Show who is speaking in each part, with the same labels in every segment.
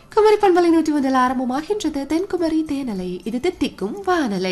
Speaker 1: குமரி பண்பலை நூற்றி ஒன்றில் ஆரம்பமாகின்றது தென்குமரி தேனலை இது தித்திக்கும் வானலை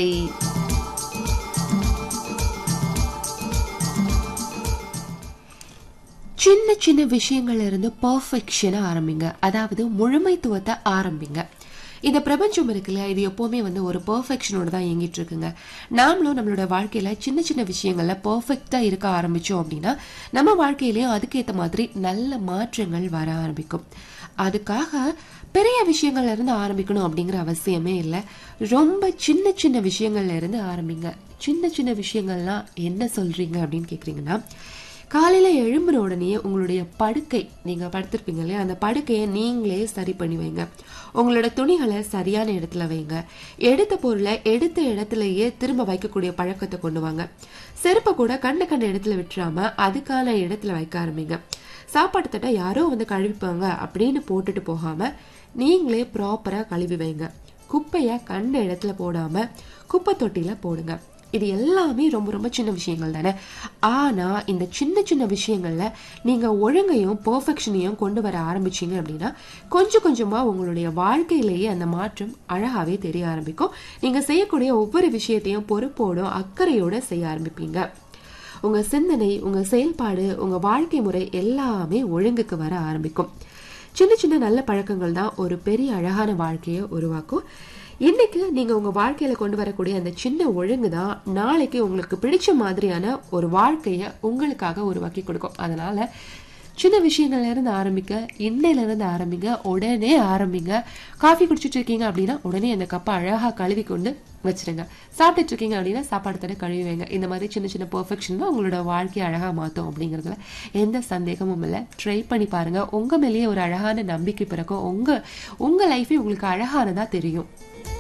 Speaker 1: சின்ன சின்ன விஷயங்கள்ல இருந்து பர்ஃபெக்ஷனை ஆரம்பிங்க அதாவது முழுமைத்துவத்தை ஆரம்பிங்க இந்த பிரபஞ்சம் இருக்குல்ல இது எப்பவுமே வந்து ஒரு பர்ஃபெக்ஷனோட தான் இயங்கிட்டு இருக்குங்க நாமளும் நம்மளோட வாழ்க்கையில சின்ன சின்ன விஷயங்கள்ல பர்ஃபெக்டா இருக்க ஆரம்பிச்சோம் அப்படின்னா நம்ம வாழ்க்கையிலயும் அதுக்கேற்ற மாதிரி நல்ல மாற்றங்கள் வர ஆரம்பிக்கும் அதுக்காக பெரிய விஷயங்கள்ல இருந்து ஆரம்பிக்கணும் அப்படிங்கிற அவசியமே இல்லை ரொம்ப சின்ன சின்ன விஷயங்கள்ல இருந்து ஆரம்பிங்க சின்ன சின்ன விஷயங்கள்லாம் என்ன சொல்றீங்க அப்படின்னு கேக்குறீங்கன்னா காலையில எழும்புன உடனே உங்களுடைய படுக்கை நீங்க படுத்திருப்பீங்க இல்லையா அந்த படுக்கையை நீங்களே சரி பண்ணி வைங்க உங்களோட துணிகளை சரியான இடத்துல வைங்க எடுத்த பொருளை எடுத்த இடத்துலயே திரும்ப வைக்கக்கூடிய பழக்கத்தை கொண்டு வாங்க செருப்பை கூட கண்ட கண்ட இடத்துல விட்டுறாம அதுக்கான இடத்துல வைக்க ஆரம்பிங்க சாப்பாட்டு தட்டை யாரோ வந்து கழுவிப்பாங்க அப்படின்னு போட்டுட்டு போகாம நீங்களே ப்ராப்பரா கழுவி வைங்க குப்பைய கண்ட இடத்துல போடாம குப்பை தொட்டியில போடுங்க இது எல்லாமே ரொம்ப ரொம்ப சின்ன விஷயங்கள் தானே ஆனா இந்த சின்ன சின்ன விஷயங்கள்ல நீங்க ஒழுங்கையும் பெர்ஃபெக்ஷனையும் கொண்டு வர ஆரம்பிச்சீங்க அப்படின்னா கொஞ்சம் கொஞ்சமா உங்களுடைய வாழ்க்கையிலேயே அந்த மாற்றம் அழகாவே தெரிய ஆரம்பிக்கும் நீங்க செய்யக்கூடிய ஒவ்வொரு விஷயத்தையும் பொறுப்போடும் அக்கறையோட செய்ய ஆரம்பிப்பீங்க உங்க சிந்தனை உங்க செயல்பாடு உங்க வாழ்க்கை முறை எல்லாமே ஒழுங்குக்கு வர ஆரம்பிக்கும் சின்ன சின்ன நல்ல பழக்கங்கள் தான் ஒரு பெரிய அழகான வாழ்க்கையை உருவாக்கும் இன்னைக்கு நீங்க உங்க வாழ்க்கையில கொண்டு வரக்கூடிய அந்த சின்ன ஒழுங்கு தான் நாளைக்கு உங்களுக்கு பிடிச்ச மாதிரியான ஒரு வாழ்க்கைய உங்களுக்காக உருவாக்கி கொடுக்கும் அதனால சின்ன விஷயங்கள்ல இருந்து ஆரம்பிக்க இன்னையில இருந்து ஆரம்பிங்க உடனே ஆரம்பிங்க காஃபி குடிச்சிட்டு இருக்கீங்க அப்படின்னா உடனே அந்த கப்பை அழகா கழுவி கொண்டு வச்சிருங்க சாப்பிட்டுட்டு இருக்கீங்க அப்படின்னா சாப்பாடு தடவை கழுவி வைங்க இந்த மாதிரி சின்ன சின்ன பெர்ஃபெக்ஷன் தான் உங்களோட வாழ்க்கையை அழகா மாத்தும் அப்படிங்கறதுல எந்த சந்தேகமும் இல்லை ட்ரை பண்ணி பாருங்க உங்க மேலேயே ஒரு அழகான நம்பிக்கை பிறக்கும் உங்க உங்க லைஃபே உங்களுக்கு அழகானதா தெரியும்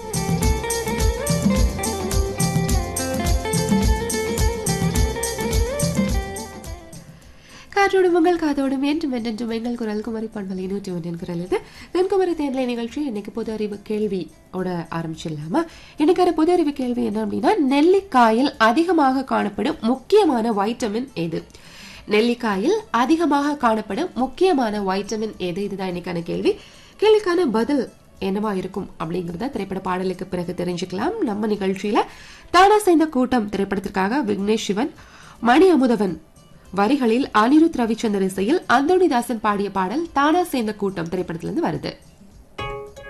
Speaker 1: காற்றோடும் உங்கள் காதோடும் என்றும் என்றென்றும் எங்கள் குரல் குமரி பண்பலை நூற்றி ஒன்றின் குரல் இது தென்குமரி தேர்தலை நிகழ்ச்சி இன்னைக்கு பொது அறிவு கேள்வியோட ஆரம்பிச்சிடலாமா இன்னைக்கான பொது அறிவு கேள்வி என்ன அப்படின்னா நெல்லிக்காயில் அதிகமாக காணப்படும் முக்கியமான வைட்டமின் எது நெல்லிக்காயில் அதிகமாக காணப்படும் முக்கியமான வைட்டமின் எது இதுதான் இன்னைக்கான கேள்வி கேள்விக்கான பதில் என்னவா இருக்கும் அப்படிங்கறத திரைப்பட பாடலுக்கு பிறகு தெரிஞ்சுக்கலாம் நம்ம நிகழ்ச்சியில தானா சேர்ந்த கூட்டம் திரைப்படத்திற்காக விக்னேஷ் சிவன் மணி அமுதவன் வரிகளில் அனிருத் ரவிச்சந்தர் இசையில் அந்தோணிதாசன் பாடிய பாடல் தானா சேர்ந்த கூட்டம் திரைப்படத்திலிருந்து வருது